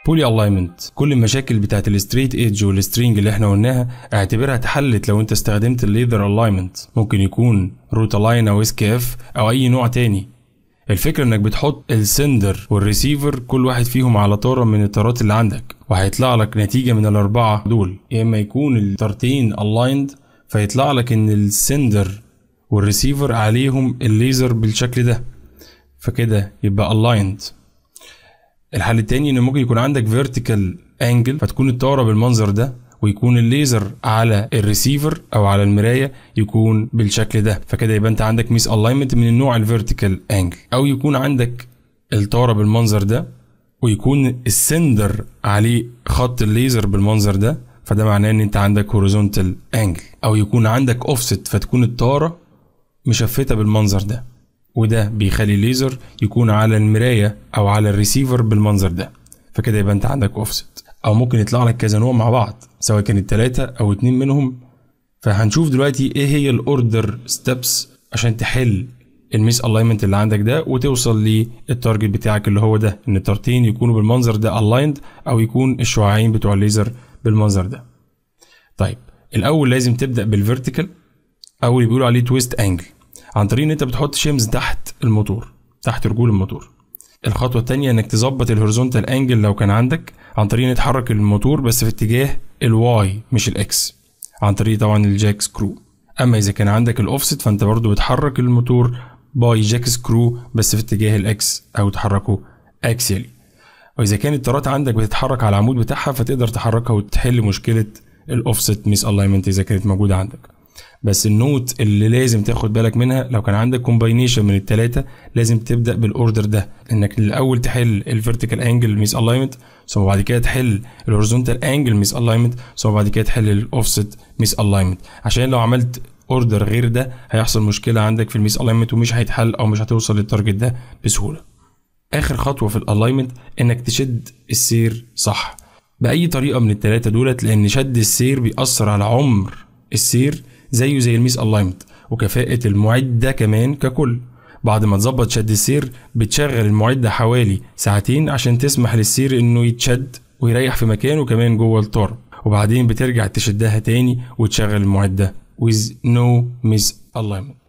بولي الاينمنت كل المشاكل بتاعت الستريت ايدج والسترينج اللي احنا قلناها اعتبرها اتحلت لو انت استخدمت الليذر الاينمنت ممكن يكون روت الاين او اس كي اف او اي نوع تاني الفكرة انك بتحط السندر والريسيفر كل واحد فيهم على طارة من الطارات اللي عندك وهيطلع لك نتيجة من الاربعة دول يا اما يكون الطارتين الايند فيطلع لك ان السندر والريسيفر عليهم الليزر بالشكل ده فكده يبقى الايند الحل التاني ان ممكن يكون عندك فيرتيكال انجل فتكون الطاره بالمنظر ده ويكون الليزر على الريسيفر او على المرايه يكون بالشكل ده فكده يبقى انت عندك ميس الاينمنت من النوع الفيرتيكال انجل او يكون عندك الطاره بالمنظر ده ويكون السندر عليه خط الليزر بالمنظر ده فده معناه ان انت عندك هوريزونتال انجل او يكون عندك اوفست فتكون الطاره مشفته بالمنظر ده وده بيخلي الليزر يكون على المرايه او على الريسيفر بالمنظر ده فكده يبقى انت عندك اوفست او ممكن يطلع لك كذا نوع مع بعض سواء كانت ثلاثه او اتنين منهم فهنشوف دلوقتي ايه هي الاوردر ستيبس عشان تحل الميس الاينمنت اللي عندك ده وتوصل للتارجت بتاعك اللي هو ده ان الطارتين يكونوا بالمنظر ده الايند او يكون الشعاعين بتوع الليزر بالمنظر ده طيب الاول لازم تبدا بالفيرتيكال او اللي بيقولوا عليه تويست انجل عن طريق ان انت بتحط شيمز تحت الموتور تحت رجول الموتور الخطوه الثانيه انك تظبط الهوريزونتال انجل لو كان عندك عن طريق ان تحرك الموتور بس في اتجاه الواي مش الاكس عن طريق طبعا الجاك سكرو اما اذا كان عندك الاوفست فانت برضو بتحرك الموتور باي جاك سكرو بس في اتجاه الاكس او تحركه اكسيالي واذا كانت الطارات عندك بتتحرك على العمود بتاعها فتقدر تحركها وتحل مشكله الاوفست ميس الاينمنت اذا كانت موجوده عندك بس النوت اللي لازم تاخد بالك منها لو كان عندك كومباينيشن من الثلاثه لازم تبدا بالاوردر ده انك الاول تحل الفيرتيكال انجل ميس الاينمنت ثم بعد كده تحل الهوريزونتال انجل ميس الاينمنت ثم بعد كده تحل الاوفست ميس الاينمنت عشان لو عملت اوردر غير ده هيحصل مشكله عندك في الميس الاينمنت ومش هيتحل او مش هتوصل للتارجت ده بسهوله اخر خطوه في الالاينمنت انك تشد السير صح باي طريقه من الثلاثه دولت لان شد السير بيأثر على عمر السير زيه زي الميس الاينمنت وكفاءه المعده كمان ككل بعد ما تظبط شد السير بتشغل المعده حوالي ساعتين عشان تسمح للسير انه يتشد ويريح في مكانه كمان جوه الطار وبعدين بترجع تشدها تاني وتشغل المعده with no miss alignment